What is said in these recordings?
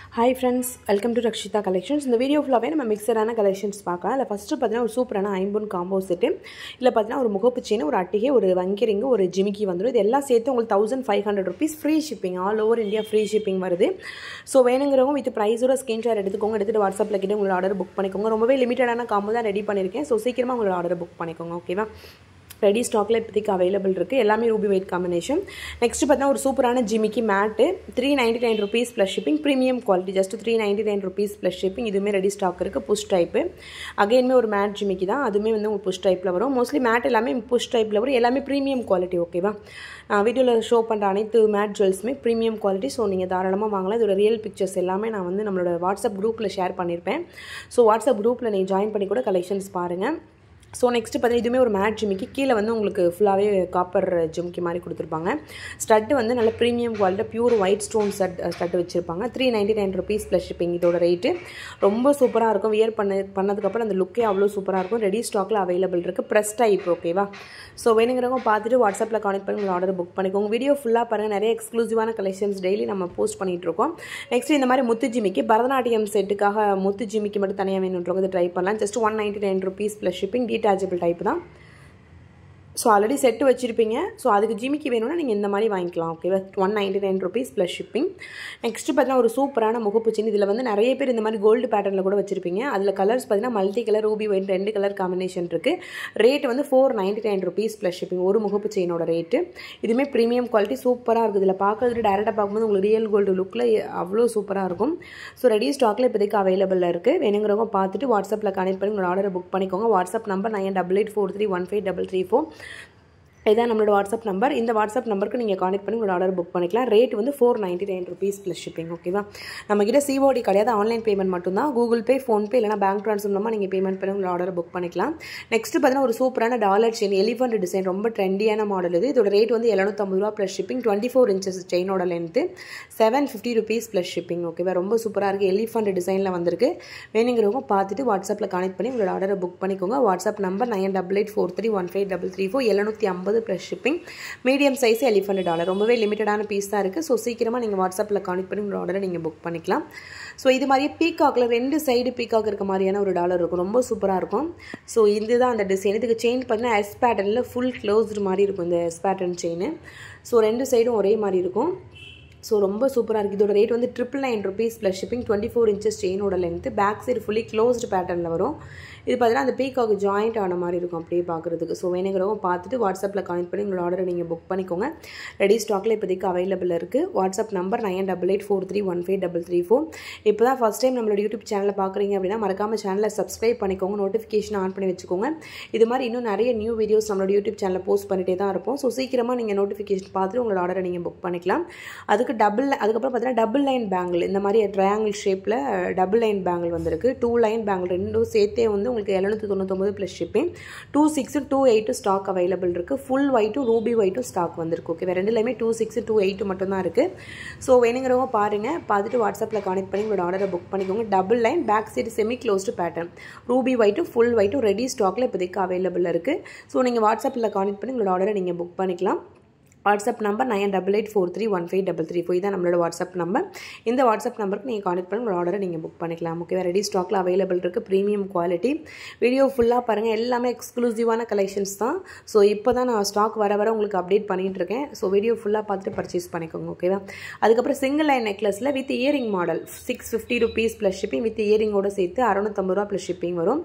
hi friends welcome to Rakshitha collections இந்த video ஃபுல்லாகவே நம்ம மிக்சரான கலெக்ஷன்ஸ் பார்க்கலாம் இல்லை ஃபஸ்ட்டு பார்த்தீங்கன்னா ஒரு சூப்பரான ஐம்பொன் காம்போ செட்டு இல்லை பார்த்தீங்கன்னா ஒரு முகப்பு செயின் ஒரு அட்டிகை ஒரு வங்கிரிங்கு ஒரு ஜிமிக்கி வந்துடும் இது எல்லாம் சேர்த்து உங்களுக்கு thousand five hundred rupees free shipping all over India free shipping வருது ஸோ வேணுங்கிறவங்க வித் ப்ரைஸோட ஸ்க்ரீன்ஷாட் எடுத்துக்கோங்க எடுத்துகிட்டு வாட்ஸ்அப்பில் கிட்ட உங்களோட ஆர்டர் புக் பண்ணிக்கோங்க ரொம்பவே லிமிட்டடான காம்போ தான் ரெடி பண்ணியிருக்கேன் ஸோ சீக்கிரமாக உங்களோட ஆர்டர் புக் பண்ணிக்கோங்க ஓகேவா ரெடி ஸ்டாக்கில் இப்போதைக்கு அவைலபிள் இருக்குது எல்லாமே ரூபி வெயிட் காம்பினேஷன் நெக்ஸ்ட் பார்த்தீங்கன்னா ஒரு சூப்பரான ஜிமிக்கி matte three ninety nine rupees plus shipping premium quality just three ninety nine rupees plus shipping இதுவுமே ரெடி ஸ்டாக் இருக்குது புஷ் டைப்பு அகைன்மே ஒரு மேட் ஜிமிக்கி தான் அதுவுமே வந்து உங்களுக்கு புஷ் டைப்பில் வரும் மோஸ்ட்லி மேட் எல்லாமே புஷ் டைப்பில் வரும் எல்லாமே ப்ரீமியம் குவாலிட்டி ஓகேவா வீடியோவில் ஷோ பண்ணுற அனைத்து மேட் ஜுவல்ஸுமே ப்ரீமியம் குவாலிட்டி ஸோ நீங்கள் தாராளமாக வாங்கலாம் இதோட ரியல் பிக்சர்ஸ் எல்லாமே நான் வந்து நம்மளோட வாட்ஸ்அப் குரூப்பில் ஷேர் பண்ணியிருப்பேன் ஸோ வாட்ஸ்அப் குரூப்பில் நீங்கள் ஜாயின் பண்ணி கூட கலெக்ஷன்ஸ் பாருங்கள் ஸோ நெக்ஸ்ட்டு பார்த்தீங்கன்னா இதுவுமே ஒரு மேட் ஜிமிக்கி கீழே வந்து உங்களுக்கு ஃபுல்லாகவே காப்பர் ஜிமிக்கி மாதிரி கொடுத்துருப்பாங்க ஸ்டட்டு வந்து நல்ல premium quality pure white stone stud stud வச்சுருப்பாங்க three ninety nine rupees plus shipping இதோட ரேட்டு ரொம்ப சூப்பராக இருக்கும் வியர் பண்ண பண்ணதுக்கப்புறம் அந்த லுக்கே அவ்வளோ சூப்பராக இருக்கும் ரெடி ஸ்டாக்கில் அவைலபிள் இருக்குது ப்ரெஸ் டைப் ஓகேவா ஸோ வேணுங்கிறவங்க பார்த்துட்டு வாட்ஸ்அப்பில் கான்டெக்ட் பண்ணி உங்கள் ஆர்டர் புக் பண்ணிக்கோங்க வீடியோ ஃபுல்லாக பாருங்கள் நிறைய எக்ஸ்க்ளூசிவான கலெக்ஷன்ஸ் டெய்லி நம்ம போஸ்ட் பண்ணிகிட்ருக்கோம் நெக்ஸ்ட் இந்த மாதிரி முத்து ஜிமிக்கி பரதநாட்டியம் செட்டுக்காக முத்து ஜிமிக்கி மட்டும் தனியாக வேணுன்றவங்க ட்ரை பண்ணலாம் just one ninety nine rupees plus shipping detachable type தான் ஸோ ஆல்ரெடி செட்டு வச்சுருப்பீங்க ஸோ அதுக்கு ஜிமிக்கி வேணும்னா நீங்கள் இந்த மாதிரி வாங்கிக்கலாம் ஓகேவா one ninety nine rupees plus shipping next பார்த்தீங்கன்னா ஒரு சூப்பரான முகப்பு சின்ன இதில் வந்து நிறைய பேர் இந்த மாதிரி கோல்டு பேட்டர்னில் கூட வச்சுருப்பீங்க அதில் கலர்ஸ் பார்த்தீங்கன்னா மல்டி கலர் ரூபி ஒயிட் ரெண்டு கலர் காம்பினேஷன் இருக்குது ரேட் வந்து four ninety nine rupees plus shipping ஒரு முகப்பு செயினோட ரேட்டு இதுவுமே ப்ரீமியம் குவாலிட்டி சூப்பராக இருக்குது இதில் பார்க்கறது டேரெக்டாக பார்க்கும்போது உங்களுக்கு ரியல் கோல்டு லுக்கில் அவ்வளோ சூப்பராக இருக்கும் ஸோ ரெடி ஸ்டாக்கில் இப்போதைக்கு அவைலபிளில் இருக்குது வேணுங்கிறவங்க பார்த்துட்டு வாட்ஸ்அப்பில் கனெக்ட் பண்ணி உங்களோட ஆர்டரை புக் பண்ணிக்கோங்க WhatsApp number nine double eight four three one five double three four இதான் நம்மளோட வாட்ஸ்அப் நம்பர் இந்த வாட்ஸ்அப் நம்பருக்கு நீங்கள் கான்டெக்ட் பண்ணி உங்களோட ஆர்டர் புக் பண்ணிக்கலாம் ரேட் வந்து four ninety nine rupees plus shipping ஓகேவா நம்மக்கிட்ட சிஓடி கிடையாது ஆன்லைன் பேமெண்ட் மட்டும்தான் கூகுள் பே ஃபோன்பே இல்லைனா பேங்க் ட்ரான்ஸ்ஃபர் மூலமாக நீங்கள் பேமெண்ட் பண்ணி உங்களோட ஆர்டர் புக் பண்ணிக்கலாம் நெக்ஸ்ட் பார்த்தீங்கன்னா ஒரு சூப்பரான டாலர் செயின் எலிஃபண்ட் டிசைன் ரொம்ப ட்ரெண்டியான மாடல் இது இதோட ரேட் வந்து எழுநூத்தம்பது ரூபா plus shipping twenty four inches செயினோட length seven fifty rupees plus shipping ஓகேவா ரொம்ப சூப்பராக இருக்குது எலிஃபண்ட் டிசைனில் வந்திருக்கு வேணுங்கிறவங்க பார்த்துட்டு வாட்ஸ்அப்பில் கனெக்ட் பண்ணி உங்களோட ஆர்டரை புக் பண்ணிக்கோங்க WhatsApp number nine double eight four three one five double three four எழுநூற்றி ஐம்பது plus shipping medium size elephant dollar ரொம்பவே லிமிட்டடான பீஸ் தான் இருக்குது ஸோ சீக்கிரமாக நீங்கள் வாட்ஸ்அப்பில் கான்டெக்ட் பண்ணி உங்களோட ஆர்டரை நீங்கள் புக் பண்ணிக்கலாம் ஸோ இது மாதிரியே பீகாக்கில் ரெண்டு சைடு பீகாக் இருக்க மாதிரியான ஒரு டாலர் இருக்கும் ரொம்ப சூப்பராக இருக்கும் ஸோ இதுதான் அந்த டிசைன் இதுக்கு செயின் பார்த்தீங்கன்னா எஸ் பேட்டர்னில் ஃபுல் க்ளோஸ்டு மாதிரி இருக்கும் இந்த எஸ் பேட்டர்ன் செயின் ஸோ ரெண்டு சைடும் ஒரே மாதிரி இருக்கும் ஸோ ரொம்ப சூப்பராக இருக்குது இதோட ரேட் வந்து triple nine rupees plus shipping twenty four inches செயினோட length back side fully closed பேட்டர்னில் வரும் இது பார்த்தீங்கன்னா அந்த பீக்காக்கு ஜாயிண்ட் ஆன மாதிரி இருக்கும் அப்படியே பார்க்குறதுக்கு ஸோ வேணுங்கிறவங்க பார்த்துட்டு வாட்ஸ்அப்பில் கனெக்ட் பண்ணி உங்களோட ஆர்டரை நீங்கள் புக் பண்ணிக்கோங்க ரெடி ஸ்டாக்கில் இப்போதைக்கு அவைலபிள் இருக்குது WhatsApp number nine double eight four three one five double three four இப்போ தான் ஃபஸ்ட் டைம் நம்மளோட யூடியூப் சேனலில் பார்க்குறீங்க அப்படின்னா மறக்காமல் சேனலை சப்ஸ்கிரைப் பண்ணிக்கோங்க நோட்டிஃபிகேஷன் ஆன் பண்ணி வச்சுக்கோங்க இது மாதிரி இன்னும் நிறைய நியூ வீடியோஸ் நம்மளோட யூடியூப் சேனலில் போஸ்ட் பண்ணிட்டே தான் இருப்போம் ஸோ சீக்கிரமாக நீங்கள் நோட்டிஃபிகேஷன் பார்த்துட்டு உங்களோட ஆர்டரை நீங்கள் புக் பண்ணிக்கலாம் அதுக்கு டபுள் அதுக்கப்புறம் பார்த்தீங்கன்னா டபுள் லைன் பேங்கிள் இந்த மாதிரி ட்ரையாங்கிள் ஷேப்பில் டபுள் லைன் பேங்கிள் வந்திருக்கு டூ லைன் பேங்கிள் ரெண்டும் சேர்த்தே வந்து உங்களுக்கு எழுநூற்றி தொண்ணூத்தொம்பது ப்ளஸ் ஷிப்பிங் two six two eight stock available இருக்குது ஃபுல் ஒயிட்டும் ரூபி ஒயிட்டும் ஸ்டாக் வந்திருக்கு ஓகே ரெண்டுலையுமே டூ சிக்ஸ் டூ எயிட்டு மட்டும்தான் இருக்குது ஸோ வேணுங்கிறவங்க பாருங்கள் பார்த்துட்டு வாட்ஸ்அப்பில் கனெக்ட் பண்ணி உங்களோட ஆர்டரை புக் பண்ணிக்கோங்க double line back side semi closed pattern ruby ஒயிட்டும் ஃபுல் ஒயிட்டும் ரெடி ஸ்டாக்கில் இப்போதைக்கு அவைலபிள் இருக்குது ஸோ நீங்கள் வாட்ஸ்அப்பில் கனெக்ட் பண்ணி உங்களோட ஆர்டரை நீங்கள் புக் பண்ணிக்கலாம் WhatsApp number nine double eight four three one five double three four இதான் நம்மளோட வாட்ஸ்அப் நம்பர் இந்த வாட்ஸ்அப் நம்பருக்கு நீங்கள் கான்டெக்ட் பண்ணி உங்களோட ஆர்டரை நீங்கள் புக் பண்ணிக்கலாம் ஓகே ரெடி ஸ்டாக்கில் அவைலபிள் இருக்குது ப்ரீமியம் குவாலிட்டி வீடியோ ஃபுல்லாக பாருங்கள் எல்லாமே எக்ஸ்க்ளூசிவான கலெக்ஷன்ஸ் தான் ஸோ இப்போ தான் நான் ஸ்டாக் வர வர உங்களுக்கு அப்டேட் பண்ணிகிட்டு இருக்கேன் ஸோ வீடியோ ஃபுல்லாக பார்த்துட்டு பர்ச்சேஸ் பண்ணிக்கோங்க ஓகேவா அதுக்கப்புறம் சிங்கிள் லைன் நெக்லஸில் with earring model six fifty rupees plus shipping with இயரிங்கோட சேர்த்து அறுநூத்தம்பது ரூபா ப்ளஸ் ஷிப்பிங் வரும்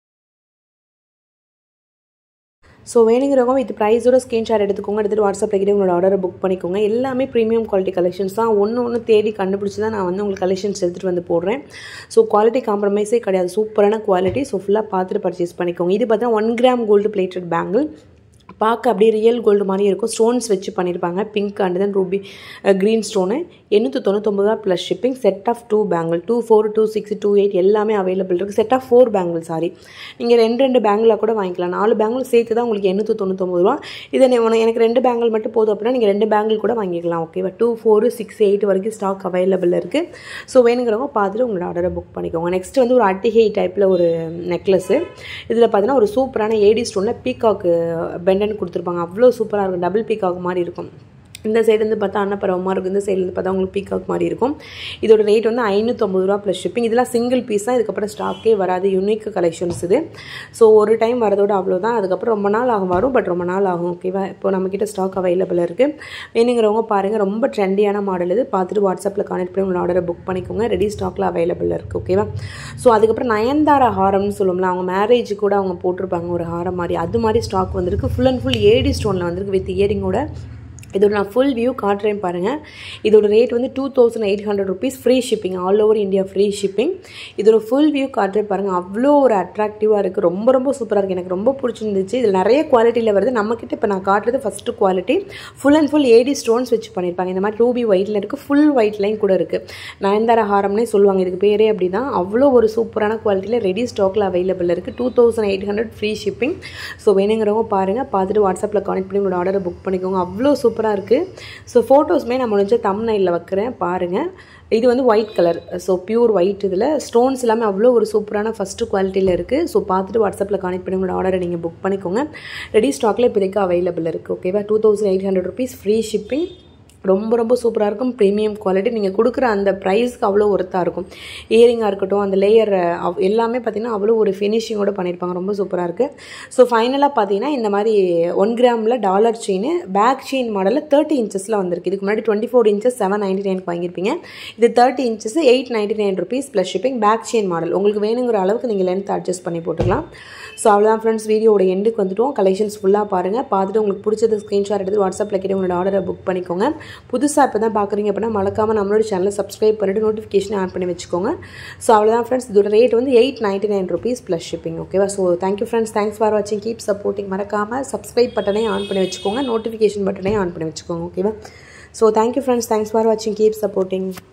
ஸோ வேணுங்கிறவங்க வித் ப்ரைஸோட ஸ்க்ரீன்ஷாட் எடுத்துக்கோங்க எடுத்துகிட்டு வாட்ஸ்அப்பில் கிட்டே உங்களோட ஆர்டரை புக் பண்ணிக்கோங்க எல்லாமே ப்ரீமியம் குவாலிட்டி கலெக்ஷன்ஸ் தான் ஒன்று ஒன்று தேடி கண்டுபிடிச்சி தான் நான் வந்து உங்களுக்கு கலெக்ஷன்ஸ் எடுத்துகிட்டு வந்து போடுறேன் ஸோ குவாலிட்டி காம்ப்ரமைஸே கிடையாது சூப்பரான குவாலிட்டி ஸோ ஃபுல்லாக பார்த்துட்டு பர்ச்சேஸ் பண்ணிக்கோங்க இது பார்த்தீங்கன்னா one gram gold plated bangle பார்க்க அப்படியே ரியல் கோல்டு மாதிரி இருக்கும் ஸ்டோன்ஸ் வச்சு பண்ணியிருப்பாங்க pink and then ruby green stone எண்ணூற்றி தொண்ணூத்தொம்பது ரூபா plus shipping set of two bangle two four two six two eight எல்லாமே அவைலபிள் இருக்குது set of four bangle sorry நீங்கள் ரெண்டு ரெண்டு பேங்கிளாக கூட வாங்கிக்கலாம் நாலு பேங்கிள் சேர்த்து தான் உங்களுக்கு எண்ணூற்றி தொண்ணூத்தொம்பது ரூபா இதை எனக்கு ரெண்டு பேங்கிள் மட்டும் போதும் அப்படின்னா நீங்கள் ரெண்டு பேங்கிள் கூட வாங்கிக்கலாம் ஓகேவா டூ ஃபோர் சிக்ஸ் எயிட் வரைக்கும் ஸ்டாக் அவைலபிள் இருக்குது ஸோ வேணுங்கிறவங்க பார்த்துட்டு உங்களோட ஆர்டரை புக் பண்ணிக்கோங்க நெக்ஸ்ட் வந்து ஒரு அட்டிகை டைப்பில் ஒரு நெக்லஸ்ஸு இதில் பார்த்தீங்கன்னா ஒரு சூப்பரான ஏடி ஸ்டோனில் பீகாக்கு பெண்டன் கொடுத்துருப்பாங்க அவ்வளோ சூப்பராக இருக்கும் டபுள் பீகாக் மாதிரி இருக்கும் இந்த சைடு வந்து பார்த்தா அன்னப்பறவமாக இருக்கும் இந்த சைடுலேருந்து பார்த்தா உங்களுக்கு பீகாக் மாதிரி இருக்கும் இதோட ரேட் வந்து ஐநூற்றம்பது ரூபா ப்ளஸ் ஷிப்பிங் இதெல்லாம் சிங்கிள் பீஸ் தான் இதுக்கப்புறம் ஸ்டாக்கே வராது யூனிக் கலெக்ஷன்ஸ் இது ஸோ ஒரு டைம் வரதோட அவ்வளோதான் அதுக்கப்புறம் ரொம்ப நாள் ஆகும் வரும் பட் ரொம்ப நாள் ஆகும் ஓகேவா இப்போ நம்மக்கிட்ட ஸ்டாக் அவைலபிள் இருக்குது வேணுங்கிறவங்க பாருங்கள் ரொம்ப ட்ரெண்டியான மாடல் இது பார்த்துட்டு வாட்ஸ்அப்பில் கான்டெக்ட் பண்ணி உங்களோட ஆர்டரை புக் பண்ணிக்கோங்க ரெடி ஸ்டாக்கில் அவைலபிள் இருக்குது ஓகேவா ஸோ அதுக்கப்புறம் நயன்தாரா ஹாரம்னு சொல்லுவோம்ல அவங்க மேரேஜ் கூட அவங்க போட்டிருப்பாங்க ஒரு ஹாரம் மாதிரி அது மாதிரி ஸ்டாக் வந்திருக்கு ஃபுல் அண்ட் ஃபுல் ஏடி ஸ்டோனில் வந்திருக்கு வித் இயரிங்கோட இதோட நான் ஃபுல் வியூ காட்டுறேன் பாருங்கள் இதோட ரேட் வந்து two thousand eight hundred rupees free shipping all over India free shipping இதோட ஃபுல் வியூ காட்டுறேன் பாருங்கள் அவ்வளோ ஒரு அட்ராக்டிவாக இருக்குது ரொம்ப ரொம்ப சூப்பராக இருக்குது எனக்கு ரொம்ப பிடிச்சிருந்துச்சு இதில் நிறைய குவாலிட்டியில் வருது நம்மக்கிட்ட இப்போ நான் காட்டுறது first quality full and full AD stones வச்சு பண்ணியிருப்பாங்க இந்த மாதிரி ரூபி ஒயிட்டில் இருக்குது ஃபுல் ஒயிட்லையும் கூட இருக்குது நயன்தாரா ஹாரம்னே சொல்லுவாங்க இதுக்கு பேரே அப்படி தான் அவ்வளோ ஒரு சூப்பரான குவாலிட்டியில் ரெடி ஸ்டாக்கில் அவைலபிள் இருக்குது two thousand eight hundred free shipping so வேணுங்கிறவங்க பாருங்கள் பார்த்துட்டு வாட்ஸ்அப்பில் கான்டெக்ட் பண்ணி உங்களோட ஆர்டரை புக் பண்ணிக்கோங்க அவ்வளோ சூப்பராக இருக்குது ஸோ ஃபோட்டோஸுமே நான் முடிஞ்ச தம்னையில் வைக்கிறேன் பாருங்கள் இது வந்து white colour so pure white இதில் ஸ்டோன்ஸ் எல்லாமே அவ்வளோ ஒரு சூப்பரான ஃபஸ்ட்டு குவாலிட்டியில் இருக்குது ஸோ பார்த்துட்டு வாட்ஸ்அப்பில் கனெக்ட் பண்ணி உங்களோட ஆர்டரை நீங்கள் புக் பண்ணிக்கோங்க ரெடி ஸ்டாக்கில் இப்போதைக்கு அவைலபிள் இருக்குது ஓகேவா two thousand eight hundred rupees free shipping ரொம்ப ரொம்ப சூப்பராக இருக்கும் ப்ரீமியம் குவாலிட்டி நீங்கள் கொடுக்குற அந்த ப்ரைஸ்க்கு அவ்வளோ ஒர்த்தாக இருக்கும் இயரிங்காக இருக்கட்டும் அந்த லேயர் எல்லாமே பார்த்திங்கன்னா அவ்வளோ ஒரு ஃபினிஷிங்கோட பண்ணியிருப்பாங்க ரொம்ப சூப்பராக இருக்குது ஸோ ஃபைனலாக பார்த்தீங்கன்னா இந்த மாதிரி ஒன் கிராமில் டாலர் செயின் பேக் செயின் மாடலில் தேர்ட்டி இன்ச்சஸில் வந்திருக்கு இதுக்கு முன்னாடி twenty four inches seven ninety நைனுக்கு வாங்கியிருப்பீங்க இது thirty inches eight ninety nine rupees plus shipping back chain model உங்களுக்கு வேணுங்கிற அளவுக்கு நீங்கள் லென்த் அட்ஜஸ்ட் பண்ணி போட்டுக்கலாம் ஸோ அவ்வளோதான் ஃப்ரெண்ட்ஸ் வீடியோட எண்டுக்கு வந்துட்டோம் கலெக்ஷன்ஸ் ஃபுல்லாக பாருங்கள் பார்த்துட்டு உங்களுக்கு பிடிச்சது ஸ்க்ரீன்ஷாட் எடுத்து வாட்ஸ்அப்பில் கேட்டு உங்களோட ஆர்டரை புக் பண்ணிக்கோங்க புதுசாக இப்போ தான் பார்க்குறீங்க அப்படின்னா மறக்காமல் நம்மளோட சேனலை சப்ஸ்கிரைப் பண்ணிட்டு நோட்டிஃபிகேஷன் ஆன் பண்ணி வச்சுக்கோங்க ஸோ அவ்வளோதான் ஃப்ரெண்ட்ஸ் இதோட ரேட் வந்து eight ninety nine rupees plus shipping ஓகேவா so thank you friends thanks for வாட்சிங் கீப் சப்போர்ட்டிங் மறக்காமல் சப்ஸ்கிரைப் பட்டனே ஆன் பண்ணி வச்சுக்கோங்க நோட்டிஃபிகேஷன் பட்டனே ஆன் பண்ணி வச்சுக்கோங்க ஓகேவா so thank you friends thanks for வாட்சிங் கீப் சப்போர்ட்டிங்